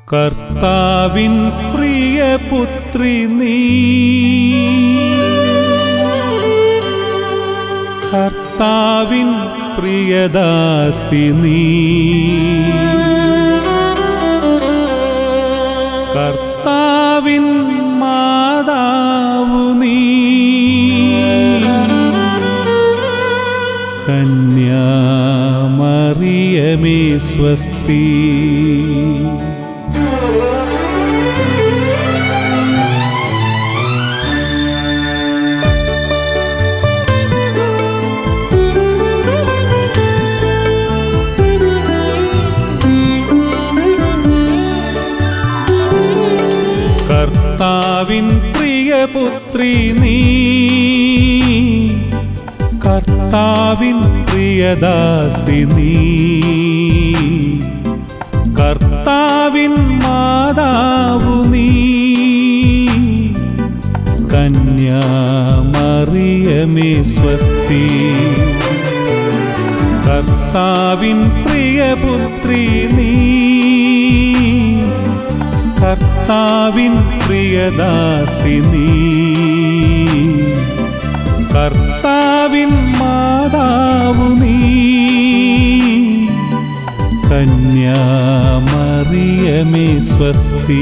കർത്താവിൻ പ്രിയപുത്രി നീ കർത്താവിൻ പ്രിയദാസി നീ കർത്താവിൻ മാതാവു നീ കന്യാമറിയമേ സ്വസ്തി കർത്താവിൻ പ്രിയപുത്രി നീ കർത്താവിൻ പ്രിയദാസി നീ കർത്താവിൻ മാതാവു നീ കന്യാമറിയമേ സ്വസ്തി കർത്താവിൻ പ്രിയപുത്രി നീ കർത്താവിൻ പ്രിയദാസി നീ കർത്താവിൻ മാതാവു നീ കന്യാമറിയമേ സ്വസ്തി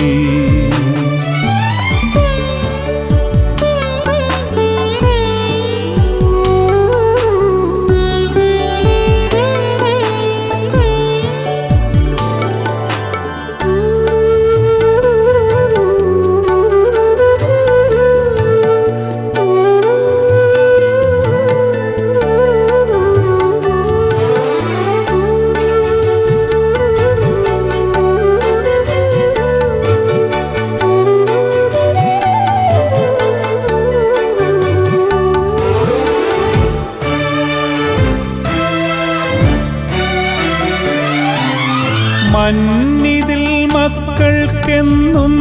മന്നിതിൽ മക്കൾക്കെന്നും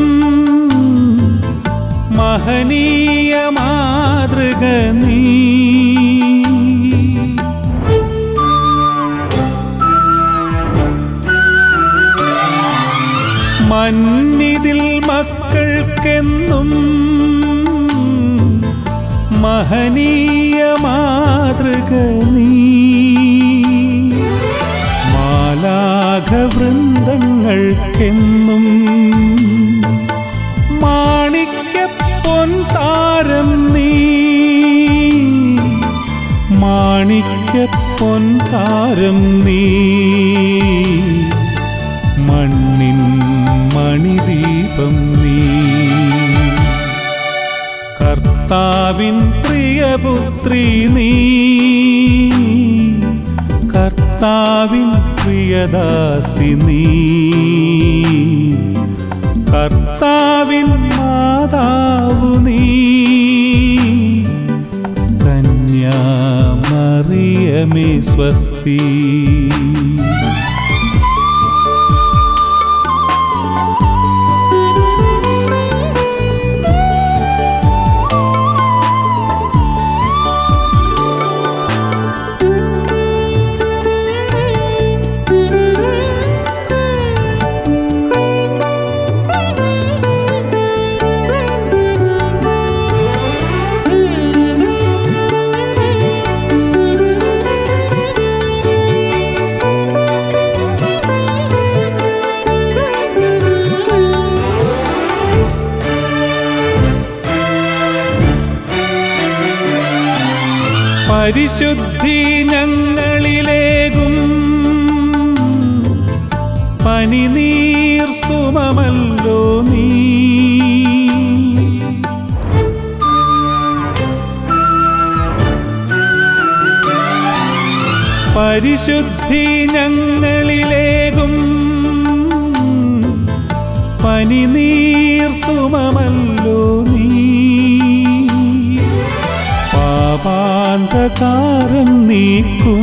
മഹനീയ മാതൃക നീ മന്നിതിൽ മക്കൾക്കെന്നും മഹനീയ മാതൃക നീ മാലാഘവൃന്ദങ്ങൾക്കെന്നും മാണിക്യ പൊൻതാരം നീ മാണിക്യ പൊൻതാരം നീ മണ്ണിൻ മണിദീപം നീ കർത്താവിൻ പ്രിയപുത്രി നീ കർത്താവിൻ പ്രിയദാസി നീ കർത്താവിൻ മാതാവു നീ കന്യാമറിയമേ സ്വസ്തി പരിശുദ്ധി ഞങ്ങളിലേകും പനിനീർ സുമമല്ലോ നീ പരിശുദ്ധി ഞങ്ങളിലേകും പനിനീർ സുമമല്ലോ നീ പാപാന്തകാരം നീക്കും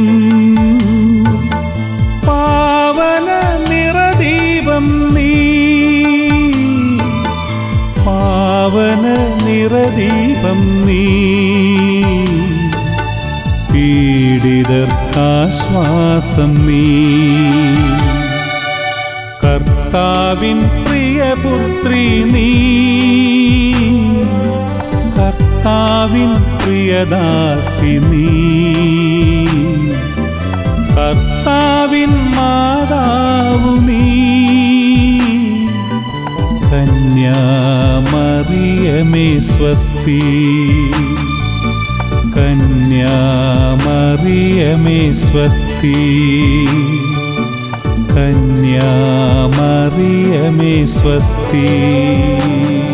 പാവന നിറദീപം നീ പാവന നിറദീപം നീ പീഡിതർക്കാശ്വാസം നീ കർത്താവിൻ പ്രിയപുത്രി നീ കർത്താവിൻ പ്രിയദാസി നീ കർത്താവിൻ മാതാവു നീ കന്യാമറിയമേ സ്വസ്തി കന്യാമറിയമേ സ്വസ്തി കന്യാമറിയമേ സ്വസ്തി